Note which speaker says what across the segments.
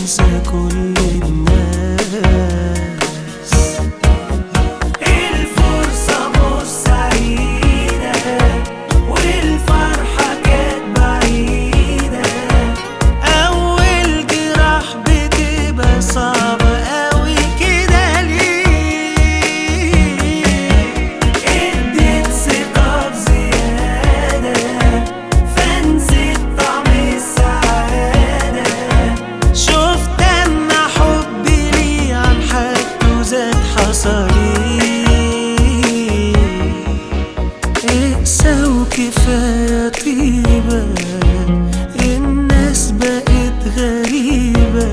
Speaker 1: تنسى كل الناس الفرصة مش سعيدة والفرحة كانت بعيدة أول جراح بتبقى صعبة أوي كده ليه اديت ثقة بزيادة فنسيت طعم السعادة شفت أما حبي ليه عن حاجته زاد حصري اقسى وكفاية طيبة الناس بقت غريبة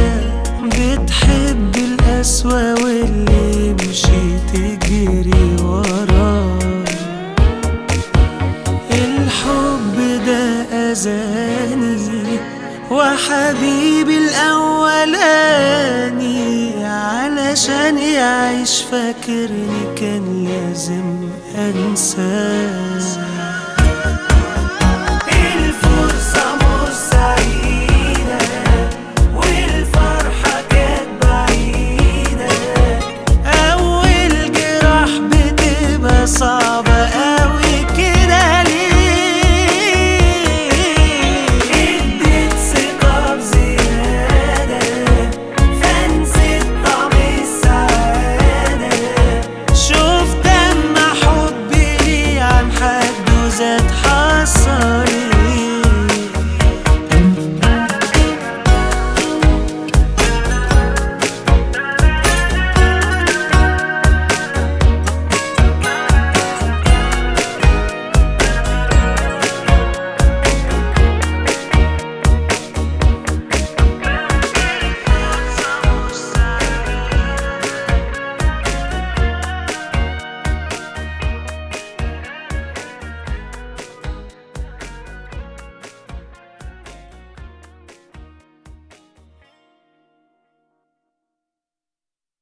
Speaker 1: بتحب القسوة واللي يمشي تجري وراه الحب ده أذاني وحبيبي الأولاني علشان يعيش فاكرني كان لازم أنساه